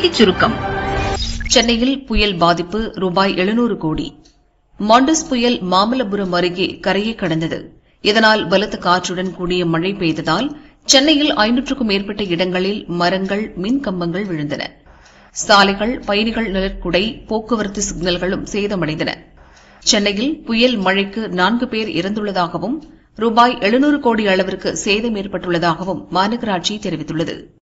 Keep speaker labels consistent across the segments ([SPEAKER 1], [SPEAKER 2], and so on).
[SPEAKER 1] செய்திச் சுருக்கம் சென்னையில் புயல் பாதிப்பு ரூபாய் எழுநூறு கோடி மாண்டஸ் புயல் மாமல்லபுரம் அருகே கரையை கடந்தது இதனால் பலத்த காற்றுடன் கூடிய மழை பெய்ததால் சென்னையில் ஐநூற்றுக்கும் மேற்பட்ட இடங்களில் மரங்கள் மின் கம்பங்கள் விழுந்தன சாலைகள் பயணிகள் நிழற்குடை போக்குவரத்து சிக்னல்களும் சேதமடைந்தன சென்னையில் புயல் மழைக்கு நான்கு பேர் இறந்துள்ளதாகவும் ரூபாய் எழுநூறு கோடி அளவிற்கு சேதம் ஏற்பட்டுள்ளதாகவும் மாநகராட்சி தெரிவித்துள்ளது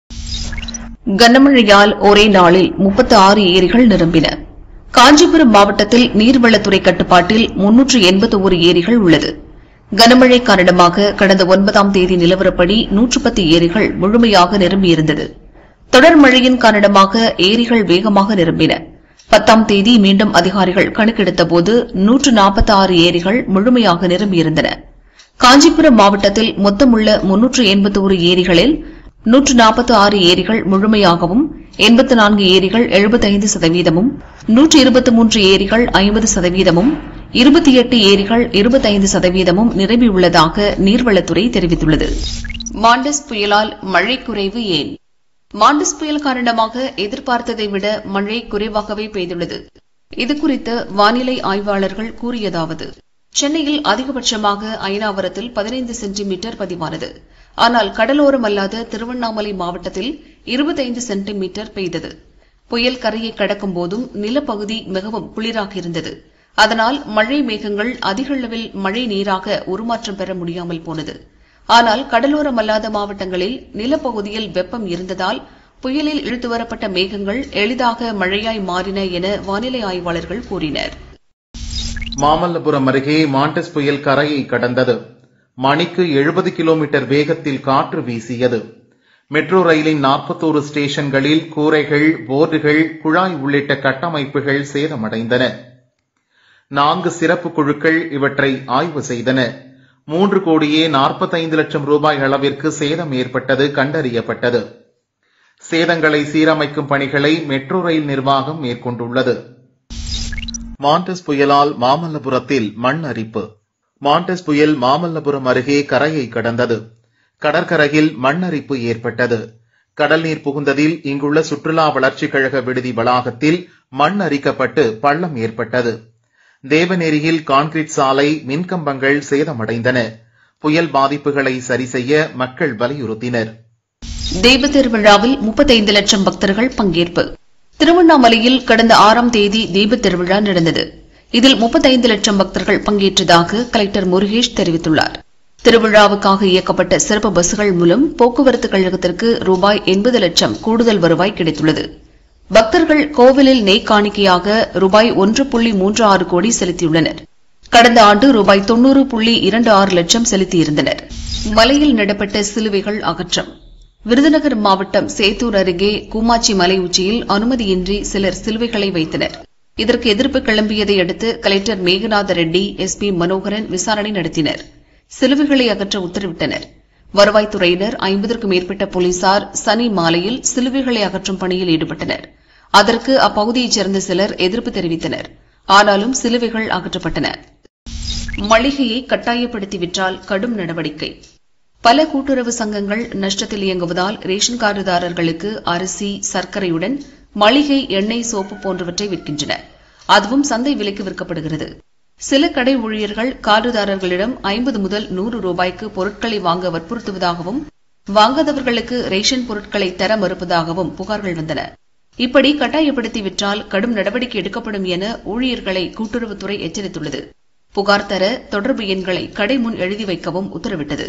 [SPEAKER 1] கனமழையால் ஒரே நாளில் முப்பத்தி ஆறு ஏரிகள் நிரம்பின காஞ்சிபுரம் மாவட்டத்தில் நீர்வளத்துறை கட்டுப்பாட்டில் முன்னூற்று எண்பத்தி ஒரு ஏரிகள் உள்ளது கனமழை காரணமாக கடந்த ஒன்பதாம் தேதி நிலவரப்படி நூற்று பத்து ஏரிகள் முழுமையாக நிரம்பியிருந்தது தொடர் மழையின் காரணமாக ஏரிகள் வேகமாக நிரம்பின பத்தாம் தேதி மீண்டும் அதிகாரிகள் கணக்கெடுத்தபோது நூற்று நாற்பத்தி ஆறு ஏரிகள் முழுமையாக நிரம்பியிருந்தன காஞ்சிபுரம் மாவட்டத்தில் மொத்தமுள்ள முன்னூற்று எண்பத்தி ஒரு ஏரிகளில் நூற்று நாற்பத்தி ஆறு ஏரிகள் முழுமையாகவும் எண்பத்து நான்கு ஏரிகள் எழுபத்தைந்து சதவீதமும் நூற்று இருபத்தி மூன்று ஏரிகள் ஐம்பது சதவீதமும் இருபத்தி எட்டு ஏரிகள் இருபத்தைந்து சதவீதமும் நிரம்பியுள்ளதாக நீர்வளத்துறை தெரிவித்துள்ளது மாண்டஸ் புயலால் மழை குறைவு ஏன் மாண்டஸ் புயல் காரணமாக எதிர்பார்த்ததை விட மழை குறைவாகவே பெய்துள்ளது இதுகுறித்து வானிலை ஆய்வாளர்கள் கூறியதாவது சென்னையில் அதிகபட்சமாக ஐநாவரத்தில் பதினைந்து சென்டிமீட்டர் பதிவானது ஆனால் கடலோரம் அல்லாத திருவண்ணாமலை மாவட்டத்தில் இருபத்தைந்து சென்டிமீட்டர் பெய்தது புயல் கரையை கடக்கும் போதும் நிலப்பகுதி மிகவும் குளிராக இருந்தது அதனால் மழை மேகங்கள் அதிக அளவில் மழை நீராக உருமாற்றம் பெற முடியாமல் போனது ஆனால் கடலோரம் அல்லாத மாவட்டங்களில் நிலப்பகுதியில் வெப்பம் இருந்ததால் புயலில் இழுத்து வரப்பட்ட மேகங்கள் எளிதாக மழையாய் மாறின என வானிலை ஆய்வாளர்கள் கூறினர்
[SPEAKER 2] மாமல்லபுரம் அருகே மாண்டஸ் புயல் கரையை கடந்தது மணிக்கு எழுபது கிலோமீட்டர் வேகத்தில் காற்று வீசியது மெட்ரோ ரயிலின் நாற்பத்தோரு ஸ்டேஷன்களில் கூரைகள் போர்டுகள் குழாய் உள்ளிட்ட கட்டமைப்புகள் சேதமடைந்தன நான்கு சிறப்பு குழுக்கள் இவற்றை ஆய்வு செய்தன மூன்று கோடியே நாற்பத்தைந்து லட்சம் ரூபாய் அளவிற்கு சேதம் ஏற்பட்டது கண்டறியப்பட்டது சேதங்களை சீரமைக்கும் பணிகளை மெட்ரோ ரயில் நிர்வாகம் மேற்கொண்டுள்ளது மாண்டஸ் புயலால் மாமல்லபுரத்தில் மண் அரிப்பு மாண்டஸ் புயல் மாமல்லபுரம் அருகே கரையை கடந்தது கடற்கரையில் மண் அரிப்பு ஏற்பட்டது கடல் நீர் புகுந்ததில் இங்குள்ள சுற்றுலா வளர்ச்சிக் கழக விடுதி வளாகத்தில் மண் அரிக்கப்பட்டு பள்ளம் ஏற்பட்டது தேவநேரியில் கான்கிரீட் சாலை மின்கம்பங்கள் சேதமடைந்தன புயல் பாதிப்புகளை சரி செய்ய மக்கள் வலியுறுத்தினர்
[SPEAKER 1] தெய்வ திருவிழாவில் முப்பத்தைந்து லட்சம் பக்தர்கள் பங்கேற்பு திருவண்ணாமலையில் கடந்த ஆறாம் தேதி தீபத் திருவிழா நடந்தது இதில் முப்பத்தைந்து லட்சம் பக்தர்கள் பங்கேற்றதாக கலெக்டர் முருகேஷ் தெரிவித்துள்ளார் திருவிழாவுக்காக இயக்கப்பட்ட சிறப்பு பஸ்கள் மூலம் போக்குவரத்து கழகத்திற்கு ரூபாய் எண்பது லட்சம் கூடுதல் வருவாய் கிடைத்துள்ளது பக்தர்கள் கோவிலில் நெய் காணிக்கையாக ரூபாய் ஒன்று புள்ளி மூன்று ஆறு கோடி செலுத்தியுள்ளனர் கடந்த ஆண்டு ரூபாய் தொன்னூறு புள்ளி இரண்டு ஆறு லட்சம் செலுத்தியிருந்தனர் மலையில் நடப்பட்ட சிலுவைகள் அகற்றம் விருதுநகர் மாவட்டம் சேத்தூர் அருகே கூமாச்சி மலை உச்சியில் அனுமதியின்றி சிலர் சிலுவைகளை வைத்தனர் இதற்கு எதிர்ப்பு கிளம்பியதை அடுத்து collector Meghanatha Reddy S P Manoharan விசாரணை நடத்தினர் சிலுவைகளை அகற்ற உத்தரவிட்டனர் வருவாய்த்துறையினர் ஐம்பதற்கும் மேற்பட்ட போலீசார் சனி மாலையில் சிலுவைகளை அகற்றும் பணியில் ஈடுபட்டனர் அதற்கு அப்பகுதியைச் சேர்ந்த சிலர் எதிர்ப்பு தெரிவித்தனர் ஆனாலும் சிலுவைகள் அகற்றப்பட்டன மளிகையை கட்டாயப்படுத்தி விற்றால் கடும் நடவடிக்கை பல கூட்டுறவு சங்கங்கள் நஷ்டத்தில் இயங்குவதால் ரேஷன் கார்டுதாரர்களுக்கு அரிசி சர்க்கரையுடன் மளிகை எண்ணெய் சோப்பு போன்றவற்றை விற்கின்றன அதுவும் சந்தை விலைக்கு விற்கப்படுகிறது சில கடை ஊழியர்கள் கார்டுதாரர்களிடம் ஐம்பது முதல் நூறு ரூபாய்க்கு பொருட்களை வாங்க வற்புறுத்துவதாகவும் வாங்காதவர்களுக்கு ரேஷன் பொருட்களை தர மறுப்பதாகவும் புகார்கள் வந்தன இப்படி கட்டாயப்படுத்தி விற்றால் கடும் நடவடிக்கை எடுக்கப்படும் என ஊழியர்களை கூட்டுறவுத்துறை எச்சரித்துள்ளது புகார் தர தொடர்பு எண்களை கடை முன் எழுதி வைக்கவும் உத்தரவிட்டது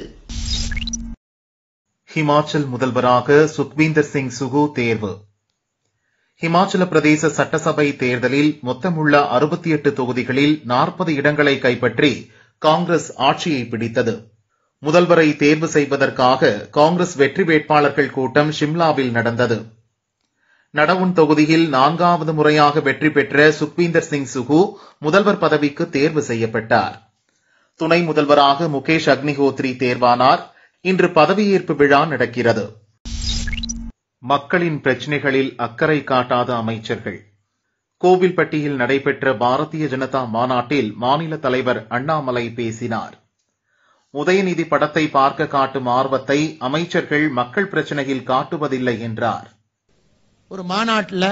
[SPEAKER 2] ஹிமாச்சல் முதல்வராக சுக்வீந்தர் சிங் சுகு தேர்வு ஹிமாச்சல பிரதேச சட்டசபை தேர்தலில் மொத்தமுள்ள அறுபத்தி எட்டு தொகுதிகளில் நாற்பது இடங்களை கைப்பற்றி காங்கிரஸ் ஆட்சியை பிடித்தது முதல்வரை தேர்வு செய்வதற்காக காங்கிரஸ் வெற்றி வேட்பாளர்கள் கூட்டம் ஷிம்லாவில் நடந்தது நடவுன் தொகுதியில் நான்காவது முறையாக வெற்றி பெற்ற சுக்வீந்தர் சிங் சுகு முதல்வர் பதவிக்கு தேர்வு செய்யப்பட்டார் துணை முதல்வராக முகேஷ் அக்னிஹோத்ரி தேர்வானார் இன்று பதவியேற்பு விழா நடக்கிறது மக்களின் பிரச்சினைகளில் அக்கறை காட்டாத அமைச்சர்கள் கோவில்பட்டியில் நடைபெற்ற பாரதிய ஜனதா மாநாட்டில் மாநில தலைவர் அண்ணாமலை பேசினார் உதயநிதி படத்தை பார்க்க காட்டும் ஆர்வத்தை அமைச்சர்கள் மக்கள் பிரச்சனையில் காட்டுவதில்லை என்றார்
[SPEAKER 3] ஒரு மாநாட்டில்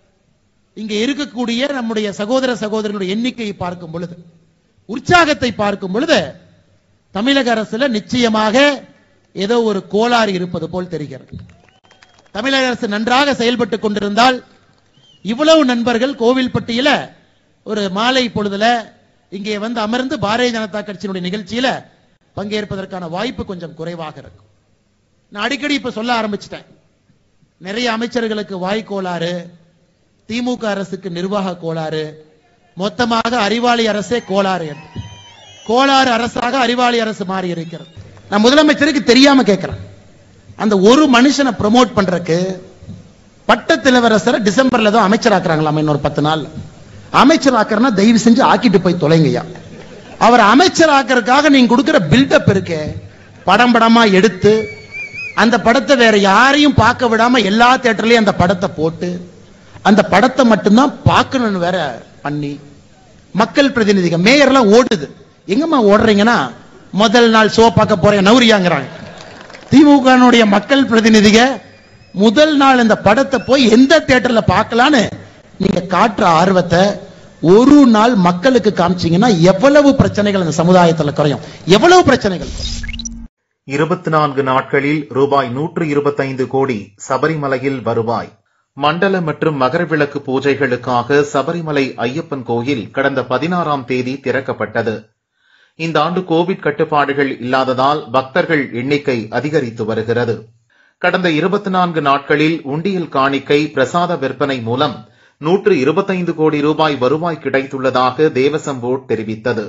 [SPEAKER 3] இங்க இருக்கக்கூடிய நம்முடைய சகோதர சகோதரர்களுடைய எண்ணிக்கையை பார்க்கும் பொழுது உற்சாகத்தை பார்க்கும் பொழுது தமிழக அரசுல நிச்சயமாக ஏதோ ஒரு கோளாறு இருப்பது போல் தெரிகிறது தமிழக அரசு நன்றாக செயல்பட்டு கொண்டிருந்தால் இவ்வளவு நண்பர்கள் கோவில்பட்டியில ஒரு மாலை பொழுதுல இங்கே வந்து அமர்ந்து பாரதிய ஜனதா கட்சியினுடைய நிகழ்ச்சியில பங்கேற்பதற்கான வாய்ப்பு கொஞ்சம் குறைவாக இருக்கும் நான் அடிக்கடி இப்ப சொல்ல ஆரம்பிச்சிட்டேன் நிறைய அமைச்சர்களுக்கு வாய் கோளாறு திமுக அரசுக்கு நிர்வாக கோளாறு மொத்தமாக அறிவாளி அரசே கோளாறு என்று கோளாறு அரசாக அறிவாளி அரசு மாறி இருக்கிறது நான் முதலமைச்சருக்கு தெரியாம கேட்கிறேன் அந்த ஒரு மனுஷனை ப்ரோமோட் பண்றதுக்கு பட்டத்திலவரசரை டிசம்பர்ல தான் அமைச்சராக்குறாங்களாம் இன்னொரு பத்து நாள் அமைச்சராக்குறனா தயவு செஞ்சு ஆக்கிட்டு போய் தொலைங்கய்யா அவர் அமைச்சராக்கிறதுக்காக நீங்க கொடுக்கிற பில்டப் இருக்கே படம் படமா எடுத்து அந்த படத்தை வேற யாரையும் பார்க்க விடாம எல்லா தேட்டர்லயும் அந்த படத்தை போட்டு அந்த படத்தை மட்டும்தான் பார்க்கணும்னு வேற பண்ணி மக்கள் பிரதிநிதிகள் மேயர்லாம் ஓடுது எங்கம்மா ஓடுறீங்கன்னா முதல் நாள் ஷோ பார்க்க போறேன் நௌரியாங்கிறாங்க திமுகனுடைய மக்கள் பிரதிநிதிக முதல் நாள் இந்த படத்தை போய் எந்த தியேட்டர்ல பார்க்கலான்னு நீங்க காட்டுற ஆர்வத்தை ஒரு நாள் மக்களுக்கு காமிச்சீங்கன்னா எவ்வளவு பிரச்சனைகள் அந்த சமுதாயத்துல குறையும் எவ்வளவு பிரச்சனைகள்
[SPEAKER 2] இருபத்தி நான்கு நாட்களில் ரூபாய் நூற்று இருபத்தைந்து கோடி சபரிமலையில் வருவாய் மண்டல மற்றும் மகர விளக்கு பூஜைகளுக்காக சபரிமலை ஐயப்பன் கோயில் கடந்த பதினாறாம் தேதி திறக்கப்பட்டது இந்த ஆண்டு கோவிட் கட்டுப்பாடுகள் இல்லாததால் பக்தர்கள் எண்ணிக்கை அதிகரித்து வருகிறது கடந்த இருபத்தி நான்கு நாட்களில் உண்டியல் காணிக்கை பிரசாத விற்பனை மூலம் நூற்று இருபத்தைந்து கோடி ரூபாய் வருவாய் கிடைத்துள்ளதாக தேவசம் போர்டு தெரிவித்தது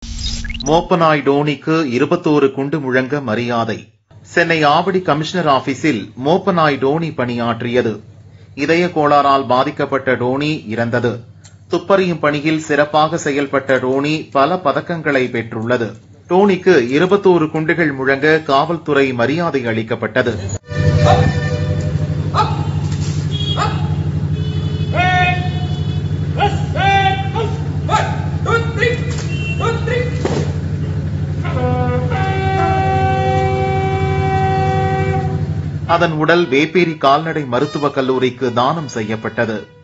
[SPEAKER 2] மோப்பனாய் டோனிக்கு இருபத்தோரு குண்டு முழங்க மரியாதை சென்னை ஆவடி கமிஷனர் ஆபீஸில் மோப்பனாய் டோனி பணியாற்றியது இதய கோளாறால் பாதிக்கப்பட்ட டோனி இறந்தது துப்பறியும் பணியில் சிறப்பாக செயல்பட்ட டோனி பல பதக்கங்களை பெற்றுள்ளது டோனிக்கு இருபத்தோரு குண்டுகள் முழங்க காவல்துறை மரியாதை அளிக்கப்பட்டது அதன் உடல் வேப்பேரி கால்நடை மருத்துவக் கல்லூரிக்கு தானம் செய்யப்பட்டது